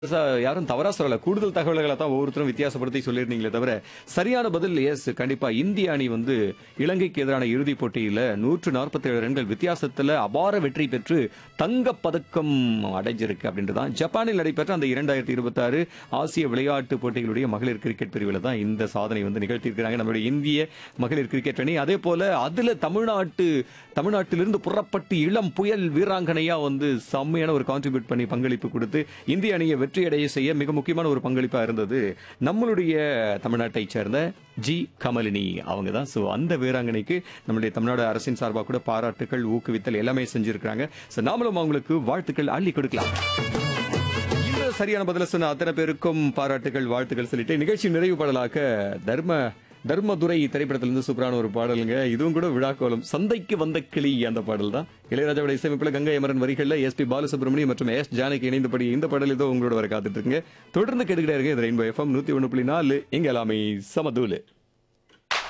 பெருசா யாரும் தவறா சொல்லல கூடுதல் தகவல்களை தான் ஒவ்வொருத்தரும் வித்தியாசப்படுத்தி சொல்லியிருந்தீங்களே தவிர சரியான பதில் எஸ் கண்டிப்பா இந்திய அணி வந்து இலங்கைக்கு எதிரான இறுதிப் போட்டியில நூற்று நாற்பத்தி ஏழு ரன்கள் வித்தியாசத்துல அபார வெற்றி பெற்று தங்கப் பதக்கம் அடைஞ்சிருக்கு அப்படின்றதான் ஜப்பானில் நடைபெற்ற அந்த இரண்டாயிரத்தி இருபத்தி ஆறு ஆசிய விளையாட்டு போட்டிகளுடைய மகளிர் கிரிக்கெட் பிரிவில் தான் இந்த சாதனை வந்து நிகழ்த்தியிருக்கிறாங்க நம்மளுடைய இந்திய மகளிர் கிரிக்கெட் அணி அதே போல அதுல தமிழ்நாட்டு தமிழ்நாட்டிலிருந்து புறப்பட்டு இளம் புயல் வீராங்கனையா வந்து செம்மையான ஒரு கான்ட்ரிபியூட் பண்ணி பங்களிப்பு கொடுத்து இந்திய அணியை வெற்றியடைய செய்ய மிக முக்கியமான ஒரு பங்களிப்பா இருந்தது நம்மளுடைய தமிழ்நாட்டை சேர்ந்த ஜி கமலினி அவங்க தான் ஸோ அந்த வீராங்கனைக்கு நம்மளுடைய தமிழ்நாடு அரசின் சார்பாக கூட பாராட்டுகள் ஊக்குவித்தல் எல்லாமே செஞ்சிருக்காங்க ஸோ நாமளும் அவங்களுக்கு வாழ்த்துக்கள் அள்ளி கொடுக்கலாம் இந்த சரியான பதில சொன்ன அத்தனை பேருக்கும் பாராட்டுகள் வாழ்த்துக்கள் சொல்லிட்டு நிகழ்ச்சி நிறைவு பாடலாக தர்ம தர்மதுரை திரைப்படத்திலிருந்து சூப்பரான ஒரு பாடலுங்க இதுவும் கூட விழாக்கோலம் சந்தைக்கு வந்த கிளி அந்த பாடல் தான் இளையராஜாவோட இசையமைப்புல கங்கை அமரன் வரிகள்ல எஸ் பி பாலசுப்ரமணியம் மற்றும் எஸ் ஜானகி இணைந்தபடி இந்த பாடல் ஏதோ உங்களோட வர காத்துட்டு இருக்குங்க தொடர்ந்து கேட்டுக்கிட்டே இருங்க இது ரெயின்போ எஃப்எம் நூத்தி ஒன்று புள்ளி நாலு இங்க எல்லாமே சமதூலு